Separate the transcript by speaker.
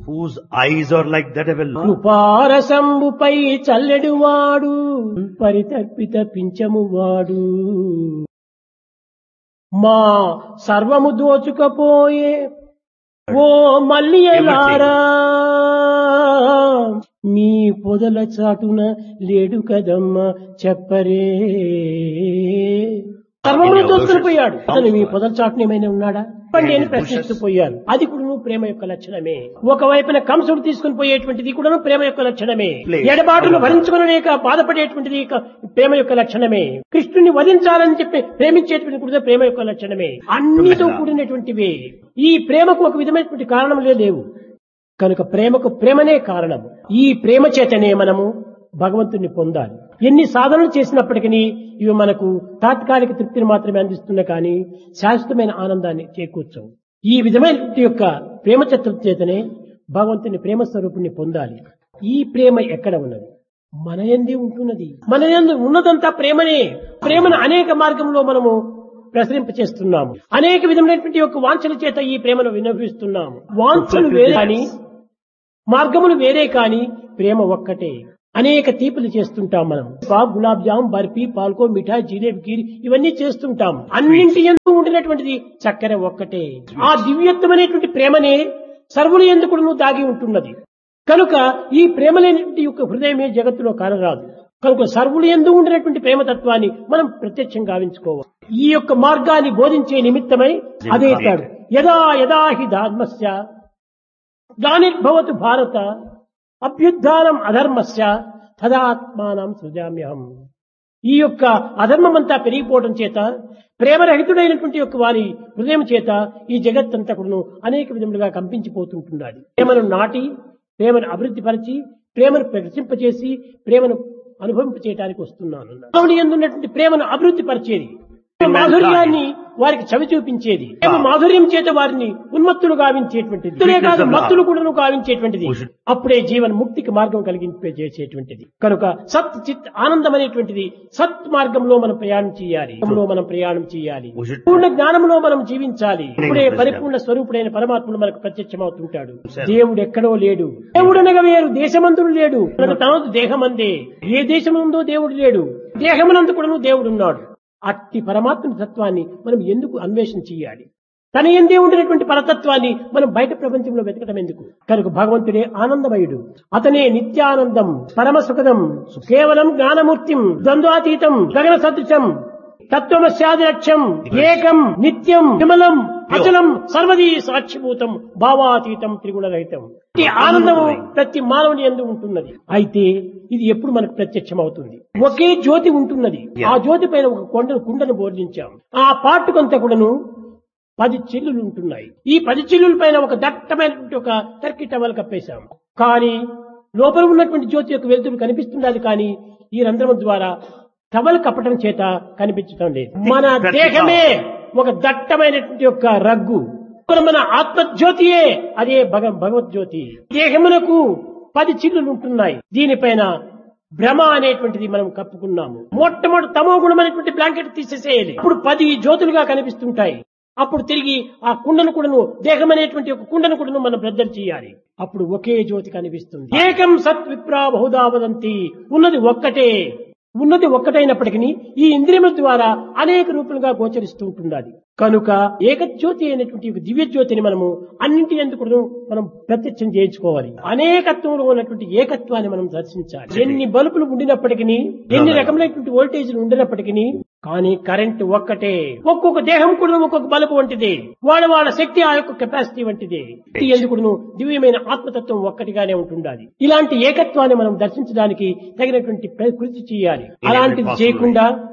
Speaker 1: whose eyes are like that of a lamp.
Speaker 2: కృపారసంబుపై చల్లెడువాడు పరితర్పిత పించమువాడు మా సర్వము దోచుకపోయే ఓ మల్లియలారా మీ పొదల చాటున లేడు కదమ్మ చెప్పరే సర్వమును దోచుకుని పోయాడు అతను మీ పొదల చాటున ఏమైనా ఉన్నాడా చెప్పండి అని ప్రశ్నిస్తూ పోయారు అది కూడా ప్రేమ యొక్క లక్షణమే ఒకవైపున కంసుడు తీసుకుని పోయేటువంటిది కూడా ప్రేమ యొక్క లక్షణమే ఎడబాటును భరించుకునలేక బాధపడేటువంటిది ఇక ప్రేమ యొక్క లక్షణమే కృష్ణుని వధించాలని చెప్పి ప్రేమించేటువంటి కూడా ప్రేమ యొక్క లక్షణమే అన్నితో కూడినటువంటివే ఈ ప్రేమకు ఒక విధమైనటువంటి కారణములే లేవు కనుక ప్రేమకు ప్రేమనే కారణం ఈ ప్రేమ చేతనే మనము భగవంతుని పొందాలి ఎన్ని సాధనలు చేసినప్పటికీ ఇవి మనకు తాత్కాలిక తృప్తిని మాత్రమే అందిస్తున్నా కానీ శాశ్వతమైన ఆనందాన్ని చేకూర్చవు ఈ విధమైనటువంటి యొక్క ప్రేమ చత్రం చేతనే భగవంతుని ప్రేమ స్వరూపుణ్ణి పొందాలి ఈ ప్రేమ ఎక్కడ ఉన్నది మన ఎందే ఉంటున్నది మన ఎందు ఉన్నదంతా ప్రేమనే ప్రేమను అనేక మార్గంలో మనము ప్రసరింప చేస్తున్నాము అనేక విధమైనటువంటి యొక్క వాంఛల చేత ఈ ప్రేమను వినవిస్తున్నాము వాంఛలు వేరే కానీ మార్గములు వేరే కానీ ప్రేమ ఒక్కటే అనేక తీపులు చేస్తుంటాం మనం పా- గులాబ్ జామ్ బర్ఫీ పాల్కో మిఠాయి జిలేబీ కీరి ఇవన్నీ చేస్తుంటాం అన్నింటి ఎందుకు ఉండినటువంటిది చక్కెర ఒక్కటే ఆ దివ్యత్వమైనటువంటి ప్రేమనే సర్వులు ఎందుకు దాగి ఉంటున్నది కనుక ఈ ప్రేమ లేనటువంటి యొక్క హృదయమే జగత్తులో కానరాదు కనుక సర్వులు ఎందు ఉండినటువంటి ప్రేమతత్వాన్ని మనం ప్రత్యక్షం గావించుకోవాలి ఈ యొక్క మార్గాన్ని బోధించే నిమిత్తమై అదే తాడు యదా యదా హి ధర్మస్య గ్లానిర్భవతు భారత అభ్యుద్ధానం అధర్మస్య తదాత్మానం సృజామ్యహం ఈ యొక్క అధర్మమంతా పెరిగిపోవడం చేత ప్రేమరహితుడైనటువంటి యొక్క వారి హృదయం చేత ఈ జగత్తంతా కూడాను అనేక విధములుగా కంపించిపోతుంటున్నది ప్రేమను నాటి ప్రేమను అభివృద్ధి పరిచి ప్రేమను ప్రదర్శింపచేసి ప్రేమను అనుభవింప చేయడానికి వస్తున్నాను మానవుని యందు ఉన్నటువంటి ప్రేమను అభివృద్ధి పరిచేది ప్రేమ మాధుర్యాన్ని వారికి చవి చూపించేది ప్రేమ మాధుర్యం చేత వారిని ఉన్మత్తులు గావించేటువంటిది ఇతరే కాదు మత్తులు కూడా గావించేటువంటిది అప్పుడే జీవన్ ముక్తికి మార్గం కలిగింపే చేసేటువంటిది కనుక సత్ చిత్ ఆనందం అనేటువంటిది సత్ మార్గంలో మనం ప్రయాణం చేయాలి మార్గంలో మనం ప్రయాణం చేయాలి
Speaker 1: We should-
Speaker 2: పూర్ణ జ్ఞానంలో మనం జీవించాలి ఇప్పుడే పరిపూర్ణ స్వరూపుడైన పరమాత్ముడు మనకు ప్రత్యక్షమవుతుంటాడు దేవుడు ఎక్కడో లేడు దేవుడనగా వేరు దేశమందుడు లేడు మనకు తనదు దేహమందే ఏ దేశముందో దేవుడు లేడు దేహమునందు కూడా దేవుడు ఉన్నాడు అట్టి పరమాత్మ తత్వాన్ని మనం ఎందుకు అన్వేషణ చేయాలి తన ఎందే ఉండినటువంటి పరతత్వాన్ని మనం బయట ప్రపంచంలో వెతకడం ఎందుకు కనుక భగవంతుడే ఆనందమయుడు అతనే నిత్యానందం పరమ సుఖదం కేవలం జ్ఞానమూర్తిం ద్వంద్వాతీతం గగన సదృశం తత్వమస్యాది లక్ష్యం ఏకం నిత్యం విమలం అచలం సర్వదీ సాక్షిభూతం భావాతీతం త్రిగుణరహితం ఈ ఆనందము ప్రతి మానవుని ఎందు ఉంటున్నది అయితే ఇది ఎప్పుడు మనకు ప్రత్యక్షం అవుతుంది ఒకే జ్యోతి ఉంటున్నది ఆ జ్యోతి పైన ఒక కొండను కుండను బోర్లించాం ఆ పాటుకంతా కూడాను పది చిల్లులు ఉంటున్నాయి ఈ పది చిల్లుల పైన ఒక దట్టమైనటువంటి ఒక టర్కీ టవల్ కప్పేశాం కానీ లోపల ఉన్నటువంటి జ్యోతి యొక్క వెలుతురు కనిపిస్తున్నది కానీ ఈ రంధ్రం ద్వారా టవల్ కప్పటం చేత కనిపించడం లేదు మన దేహమే ఒక దట్టమైనటువంటి యొక్క రగ్గు ఇప్పుడు మన ఆత్మజ్యోతియే అదే భగ భగవద్జ్యోతి దేహమునకు పది చిల్లులు ఉంటున్నాయి దీనిపైన భ్రమ అనేటువంటిది మనం కప్పుకున్నాము మొట్టమొదటి తమో గుణమైనటువంటి బ్లాంకెట్ తీసేసేయాలి ఇప్పుడు పది జ్యోతులుగా కనిపిస్తుంటాయి అప్పుడు తిరిగి ఆ కుండను కూడాను దేహం అనేటువంటి ఒక కుండను కూడాను మనం బ్రద్దలు చేయాలి అప్పుడు ఒకే జ్యోతి కనిపిస్తుంది ఏకం సత్ విప్రా బహుదా వదంతి ఉన్నది ఒక్కటే ఉన్నది ఒక్కటైనప్పటికీ ఈ ఇంద్రియముల ద్వారా అనేక రూపాలుగా గోచరిస్తూ ఉంటున్నది కనుక ఏకజ్యోతి అయినటువంటి ఒక దివ్య జ్యోతిని మనము అన్నింటి ఎందుకు మనం ప్రత్యక్షం చేయించుకోవాలి అనేకత్వంలో ఉన్నటువంటి ఏకత్వాన్ని మనం దర్శించాలి ఎన్ని బల్బులు ఉండినప్పటికీ ఎన్ని రకములైనటువంటి వోల్టేజ్లు ఉండినప్పటికీ కానీ కరెంట్ ఒక్కటే ఒక్కొక్క దేహం కూడా ఒక్కొక్క బలుపు వంటిది వాళ్ళ వాళ్ళ శక్తి ఆ యొక్క కెపాసిటీ వంటిది ఇది ఎందుకును దివ్యమైన ఆత్మతత్వం ఒక్కటిగానే ఉంటుండాలి ఇలాంటి ఏకత్వాన్ని మనం దర్శించడానికి తగినటువంటి ప్ర- కృషి చేయాలి అలాంటిది చేయకుండా